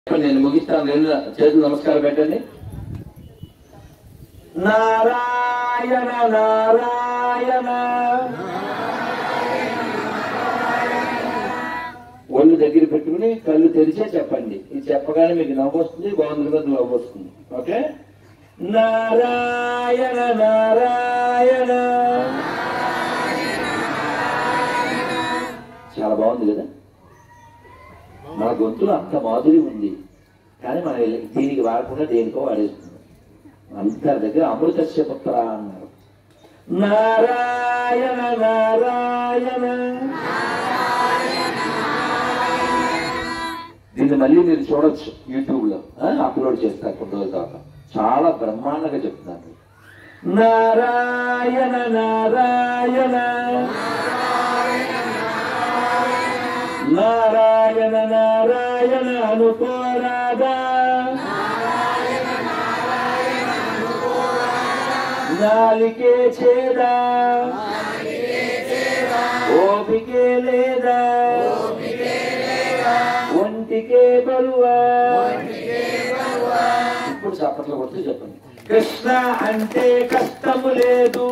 నేను ముగిస్తాను రెండు చేతులు నమస్కారం పెట్టండి నారాయణ నారాయణ ఒళ్ళు దగ్గర పెట్టుకుని కళ్ళు తెరిచే చెప్పండి ఇది చెప్పగానే మీకు నవ్వు వస్తుంది బాగుంది కదా నవ్వు వస్తుంది ఓకే నారాయణ నారాయణ చాలా బాగుంది కదా మన గొంతులో అంత మాధురి ఉంది కానీ మనం దీనికి వాడకుండా దేనికో వాడేస్తున్నాం అంతర్ దగ్గర అమృతస్య పుత్ర అన్నారు నారాయణ నారాయణ దీన్ని మళ్ళీ మీరు చూడొచ్చు యూట్యూబ్ లో ఆ, అప్లోడ్ చేస్తారు కొన్ని రోజుల తర్వాత చాలా బ్రహ్మాండంగా చెప్తున్నారు నారాయణ నారాయణ నారాయణ నారాయణ అనుకోరాదా నాలికే చేదా ఓపికే లేదా ఒంటికే బరువా ఇప్పుడు చప్పట్లు కొడితే చెప్పండి కృష్ణ అంటే కష్టము లేదు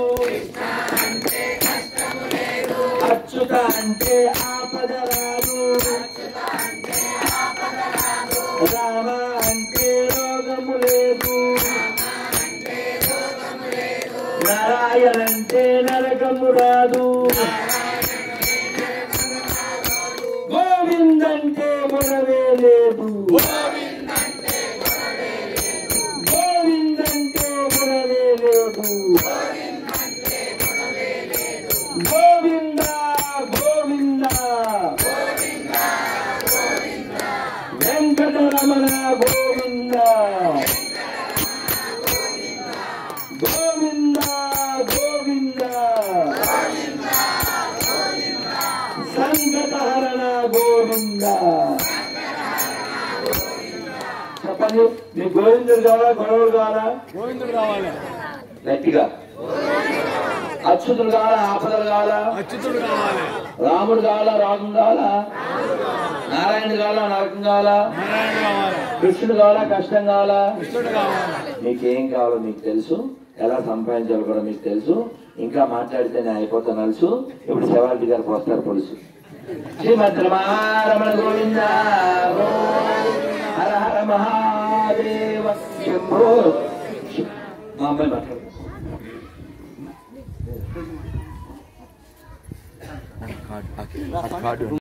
అచ్యుత అంటే ఆపద రాదు రామ అంటే రోగము లేదు నారాయణ అంటే నరకము రాదు గోవిందంటే మొరవే లేదు గోవిందంటే మొరవే లేదు గోవింద గోవింద వెంకటరమణ గోవింద గోవింద గోవింద సంకటహరణ గోవింద చెప్పండి మీకు గోవిందుడు కావాలా గొడవలు కావాలా గోవిందుడు కావాలి గట్టిగా అచ్యుతుడు కావాలా ఆపదలు కావాలా అచ్యుతుడు కావాలి రాముడు కావాలా రాగం కావాలా నారాయణుడు కావాలా నరకం కావాలా నారాయణ కావాలి కృష్ణుడు కావాలా కష్టం కావాలా కృష్ణుడు కావాలి మీకేం కావాలో మీకు తెలుసు ఎలా సంపాదించాలో కూడా మీకు తెలుసు ఇంకా మాట్లాడితేనే అయిపోతాను తెలుసు ఇప్పుడు శివారెడ్డి గారు పోస్తారు పొలుసు శ్రీమద్ రమారమణ గోవింద గోవింద. హర హర మహాదేవ శంభో మా అమ్మాయి మాట్లాడు కార్డు